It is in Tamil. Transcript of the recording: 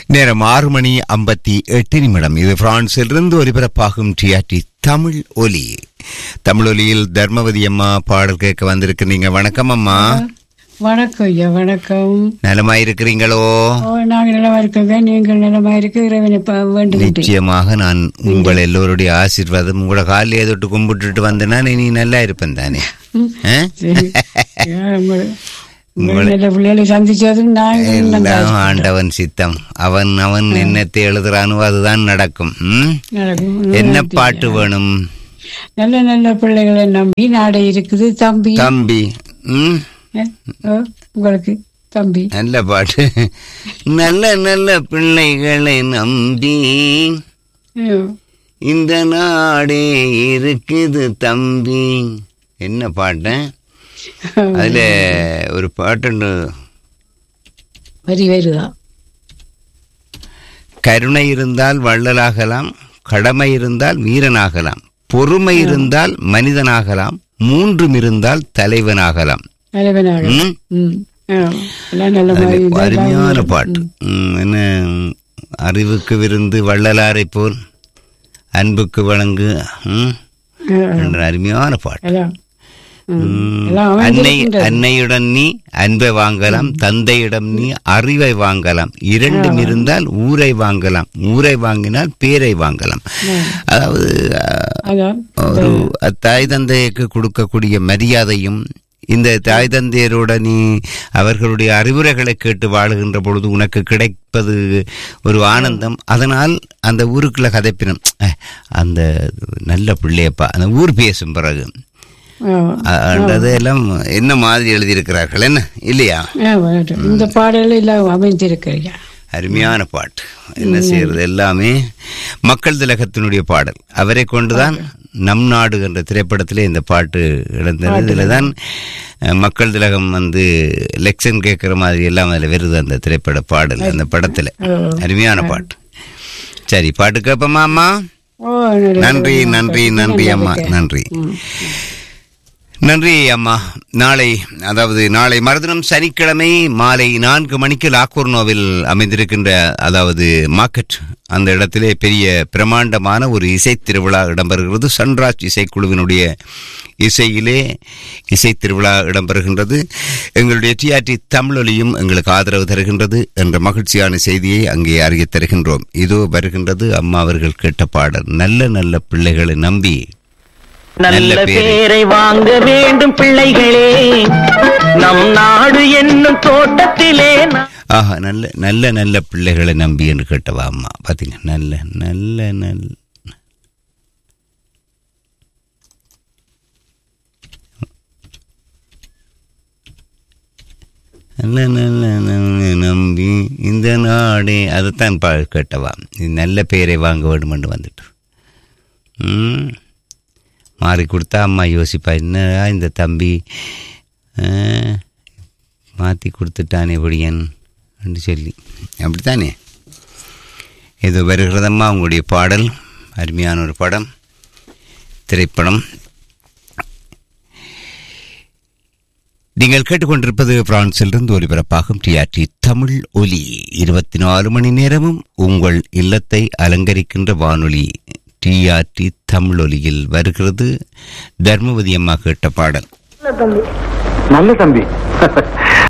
நேரம் ஆறு மணி ஐம்பத்தி எட்டு நிமிடம் இது பிரான்சிலிருந்து ஒலிபரப்பாகும் டிஆர்டி தமிழ் ஒலி தமிழ் ஒலியில் தர்மவதி அம்மா பாடல் கேட்க வந்திருக்கிறீங்க வணக்கம் அம்மா வணக்கம் ஐயா வணக்கம் நலமாயிருக்கிறீங்களோ ஓ நாங்கள் நலமா இருக்கோங்க நீங்கள் நலமா இருக்கு இறைவனை ப- வேண்டுகிட்டு நிச்சயமாக நான் உங்கள் எல்லோருடைய ஆசீர்வாதம் உங்களோட காலையை தொட்டு கும்பிட்டுட்டு வந்தேன்னா நீ நல்லா இருப்பேன் தானே ஆ? சரி. ஐயா, உங்கள் உங்கள் நல்ல பிள்ளைகளை சந்திச்சதும் நாங்கள் நல்லா எல்லாம் ஆண்டவன் சித்தம் அவன் அவன் என்னத்தை எழுதுறானோ அதுதான் நடக்கும் ம்? நடக்கும். என்ன பாட்டு வேணும் நல்ல நல்ல பிள்ளைகளை நம்பி நாடை இருக்குது தம்பி தம்பி ம் அஹ், ஓ, உங்களுக்கு தம்பி நல்ல பாட்டு நல்ல நல்ல பிள்ளைகளை நம்பி ஐயோ, இந்த நாடே இருக்குது தம்பி என்ன பாட்டு அதுல ஒரு பாட்டு வரி வருதா கருணை இருந்தால் வள்ளலாகலாம் கடமை இருந்தால் வீரனாகலாம் பொறுமை இருந்தால் மனிதனாகலாம் மூன்றும் இருந்தால் தலைவனாகலாம் தலைவனாக ம்? ம். ஆ, எல்லாம் நல்ல அதுல மாதிரி இதா- அருமையான பாட்டு ம், என்ன அறிவுக்கு விருந்து வள்ளலாரை போல் அன்புக்கு வழங்கு ம், ஆ, ஆ, என்ற அருமையான பாட்டு எல்லாம் ம். ம், எல்லாம் அன்னை அமைந்திருக்கின்றது. அன்னையுடன் நீ அன்பை வாங்கலாம் தந்தையிடம் நீ அறிவை வாங்கலாம் இரண்டும் இருந்தால் ஊரை வாங்கலாம் ஊரை வாங்கினால் பேரை வாங்கலாம் அதாவது அஹ், அதான் ஒரு தாய் தந்தைக்கு கொடுக்கக்கூடிய மரியாதையும் இந்த தாய் தந்தையரோட நீ அவர்களுடைய அறிவுரைகளை கேட்டு வாழுகின்ற பொழுது உனக்கு கிடைப்பது ஒரு ஆனந்தம் அதனால் அந்த ஊருக்குள்ள கதைப்பினம் "அஹ், அந்த நல்ல பிள்ளையப்பா அந்த ஊர் பேசும் பிறகு ஆ, அ- அதெல்லாம் என்ன மாதிரி எழுதியிருக்கிறார்கள் என்ன இல்லையா ஆ, வரட்டும். இந்த பாடல் எல்லாம் அமைந்திருக்கிறியா அருமையான பாட்டு என்ன செய்யறது எல்லாமே மக்கள் திலகத்தினுடைய பாடல் அவரை கொண்டுதான் நம் நாடு என்ற திரைப்படத்திலே இந்த பாட்டு இடந்தது இதுல தான் அஹ், மக்கள் திலகம் வந்து லெக்சன் கேட்கிற மாதிரி எல்லாம் அதுல வருது அந்த திரைப்பட பாடல் அந்த படத்துல அருமையான பாட்டு சரி பாட்டு கேட்போமா அம்மா ஓ நல்ல- நன்றி நன்றி நன்றி அம்மா நன்றி நன்றி அம்மா நாளை அதாவது நாளை மறுதினம் சனிக்கிழமை மாலை நான்கு மணிக்கு லாக்கூர்னோவில் அமைந்திருக்கின்ற அதாவது மார்க்கெட் அந்த இடத்திலே பெரிய பிரமாண்டமான ஒரு இசை திருவிழா இடம்பெறுகிறது சன்ராஜ் இசைக்குழுவினுடைய இசையிலே இசை திருவிழா இடம்பெறுகின்றது எங்களுடைய டிஆர்டி தமிழொலியும் எங்களுக்கு ஆதரவு தருகின்றது என்ற மகிழ்ச்சியான செய்தியை அங்கே அறியத் தருகின்றோம் இதோ வருகின்றது அம்மா அவர்கள் கேட்ட பாடல் நல்ல நல்ல பிள்ளைகளை நம்பி நல்ல நல்ல பேரு. பேரை வாங்க வேண்டும் பிள்ளைகளே நம் நாடு என்னும் தோட்டத்திலே நா- ஆஹா நல்ல நல்ல நல்ல பிள்ளைகளை நம்பி என்று கேட்டவா அம்மா பாத்தீங்க நல்ல நல்ல நல்ல நல்ல நல்ல நல்ல நம்பி இந்த நாடே அதைத்தான் பா கேட்டவா இது நல்ல பேரை வாங்க வேண்டும் என்று வந்துட்டு ம் மாறி கொடுத்தா அம்மா யோசிப்பா என்னடா இந்த தம்பி மாற்றி கொடுத்துட்டானே பொடியன் என்று சொல்லி அப்படித்தானே இது வருகிறதம்மா உங்களுடைய பாடல் அருமையான ஒரு படம் திரைப்படம் நீங்கள் கேட்டுக்கொண்டிருப்பது பிரான்சிலிருந்து ஒலிபரப்பாகும் டிஆர்டி தமிழ் ஒலி இருபத்தி நாலு மணி நேரமும் உங்கள் இல்லத்தை அலங்கரிக்கின்ற வானொலி டிஆர்டி தமிழ் ஒலியில் வருகிறது தர்மவதி அம்மா கேட்ட பாடல் நல்ல தம்பி